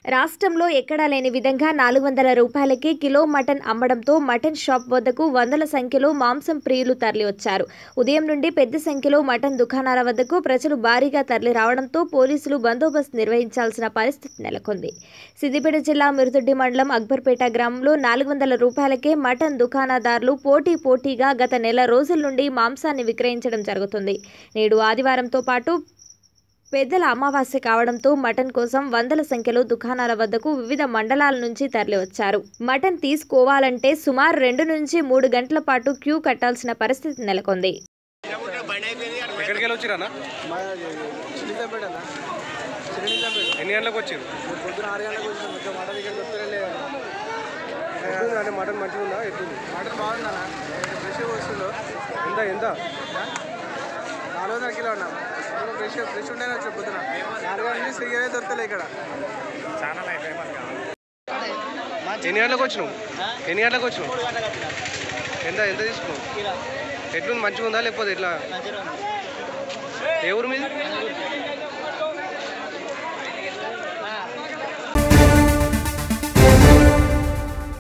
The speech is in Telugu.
రాష్ట్రంలో ఎక్కడా లేని విధంగా నాలుగు వందల రూపాయలకే కిలో మటన్ అమ్మడంతో మటన్ షాప్ వద్దకు వందల సంఖ్యలో మాంసం ప్రియులు తరలివచ్చారు ఉదయం నుండి పెద్ద సంఖ్యలో మటన్ దుకాణాల వద్దకు ప్రజలు భారీగా తరలి రావడంతో పోలీసులు బందోబస్తు నిర్వహించాల్సిన పరిస్థితి నెలకొంది సిద్దిపేట జిల్లా మిరుదొడ్డి మండలం అక్బర్పేట గ్రామంలో నాలుగు వందల రూపాయలకే మటన్ దుకాణదారులు పోటీ పోటీగా గత నెల రోజుల నుండి మాంసాన్ని విక్రయించడం జరుగుతుంది నేడు ఆదివారంతో పాటు పెద్దల అమావాస్య కావడంతో మటన్ కోసం వందల సంఖ్యలో దుకాణాల వద్దకు వివిధ మండలాల నుంచి తరలివచ్చారు మటన్ తీసుకోవాలంటే సుమారు రెండు నుంచి మూడు గంటల పాటు క్యూ కట్టాల్సిన పరిస్థితి నెలకొంది ఎక్కడికి వెళ్ళి వచ్చిరన్నా మా చిన్నపేట అన్న చిన్నపేట ఎన్ని గంటలకు వచ్చారు పొద్దున ఆరు గంటలకు వచ్చిన మొత్తం మటన్ ఇక్కడ దొరుకుతలే అంటే మటన్ మంచిగా ఉందా ఎట్లుంది మటన్ బాగుందన్న ఫ్రెష్ వస్తుందో ఎంత ఎంత నాలుగు వందల కిలో అన్న ఫ్రెష్ ఫ్రెష్ ఉండే వచ్చి పొద్దున ఆరు గంటల నుంచి సిగ్గరే దొరుకుతలే ఇక్కడ ఎన్ని గంటలకు వచ్చినావు ఎన్ని గంటలకు వచ్చినావు ఎంత ఎంత తీసుకున్నావు ఎట్లుంది మంచిగా ఉందా లేకపోతే ఎట్లా ఏ ఊరు మీది